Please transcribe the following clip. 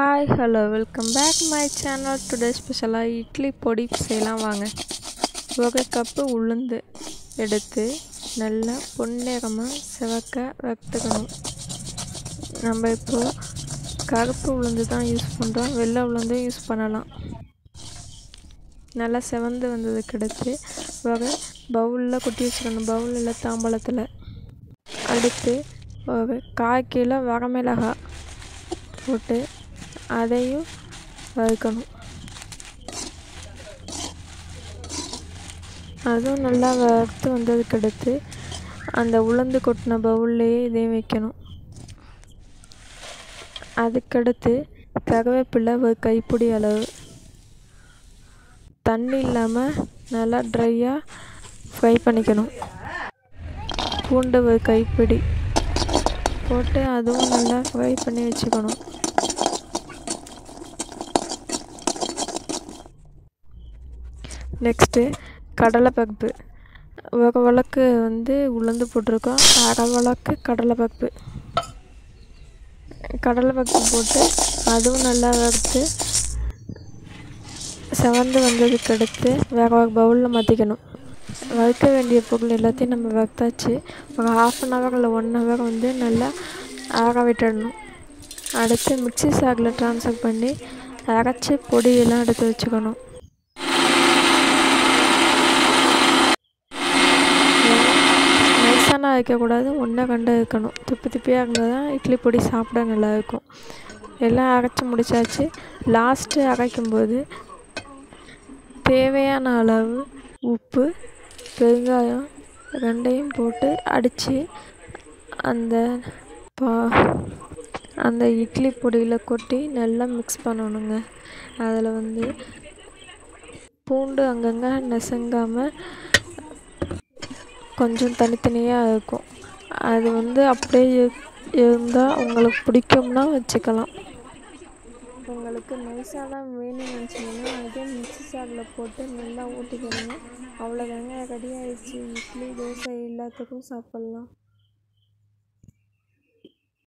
hi hello welcome back my channel today ஸ்பெஷலாக இட்லி பொடி செய்யலாம் வாங்க ஒரு கப்பு உளுந்து எடுத்து நல்லா பொன்னிறமாக சிவக்க வறுத்துக்கணும் நம்ம இப்போது கருப்பு உளுந்து தான் யூஸ் பண்ணுறோம் வெள்ளை உளுந்தும் யூஸ் பண்ணலாம் நல்லா செவந்து வந்ததுக்கு எடுத்து ஒரு பவுலில் கொட்டி வச்சுக்கணும் பவுல் இல்லை தாம்பழத்தில் அடுத்து ஒரு கால் கிலோ வரமிளகாய் போட்டு அதையும் வறுக்கணும் அதுவும் நல்லா வறுத்து வந்ததுக்கு அடுத்து அந்த உளுந்து கொட்டின பவுல்லையே இதையும் வைக்கணும் அதுக்கடுத்து கருவேப்பிலை ஒரு கைப்பிடி அளவு தண்ணி இல்லாமல் நல்லா ட்ரையாக ஃப்ரை பண்ணிக்கணும் பூண்டு ஒரு கைப்பிடி போட்டு அதுவும் நல்லா ஃப்ரை பண்ணி வச்சுக்கணும் நெக்ஸ்ட்டு கடலைப்பருப்பு ஒரு வழக்கு வந்து உளுந்து போட்டிருக்கோம் அரை வழக்கு கடலைப்பருப்பு கடலைப்பருப்பு போட்டு அதுவும் நல்லா வறுத்து செவந்து வந்ததுக்கு அடுத்து வேறு ஒரு பவுலில் மாற்றிக்கணும் வறுக்க வேண்டிய பொருள் எல்லாத்தையும் நம்ம வறுத்தாச்சு ஒரு ஹாஃப் அன் ஹவர் இல்லை ஒன் ஹவர் வந்து நல்லா ஆற விட்டுடணும் அடுத்து மிக்சி சாரில் ட்ரான்ஸ்ஃபர் பண்ணி அரைச்சி பொடியெல்லாம் எடுத்து வச்சுக்கணும் நைஸானா வைக்கக்கூடாது ஒன்றை கண்டு இருக்கணும் திப்பி திப்பியாக இருந்தால் தான் இட்லி பொடி சாப்பிட நல்லாயிருக்கும் எல்லாம் அரைச்சி முடித்தாச்சு லாஸ்ட்டு அரைக்கும்போது தேவையான அளவு உப்பு பெருங்காயம் ரெண்டையும் போட்டு அடித்து அந்த பா அந்த இட்லி பொடியில் கொட்டி நல்லா மிக்ஸ் பண்ணணுங்க அதில் வந்து பூண்டு அங்கங்கே நெசங்காமல் கொஞ்சம் தனித்தனியாக இருக்கும் அது வந்து அப்படியே இருந்தால் உங்களுக்கு பிடிக்கும்னா வச்சுக்கலாம் உங்களுக்கு நைஸாக தான் வேணும்னு நினச்சிங்கன்னா அதே மிக்ஸி சாரில் போட்டு நல்லா ஊற்றிக்கணும் அவ்வளோதாங்க ரெடி ஆயிடுச்சு இட்லி தோசை எல்லாத்துக்கும் சாப்பிட்லாம்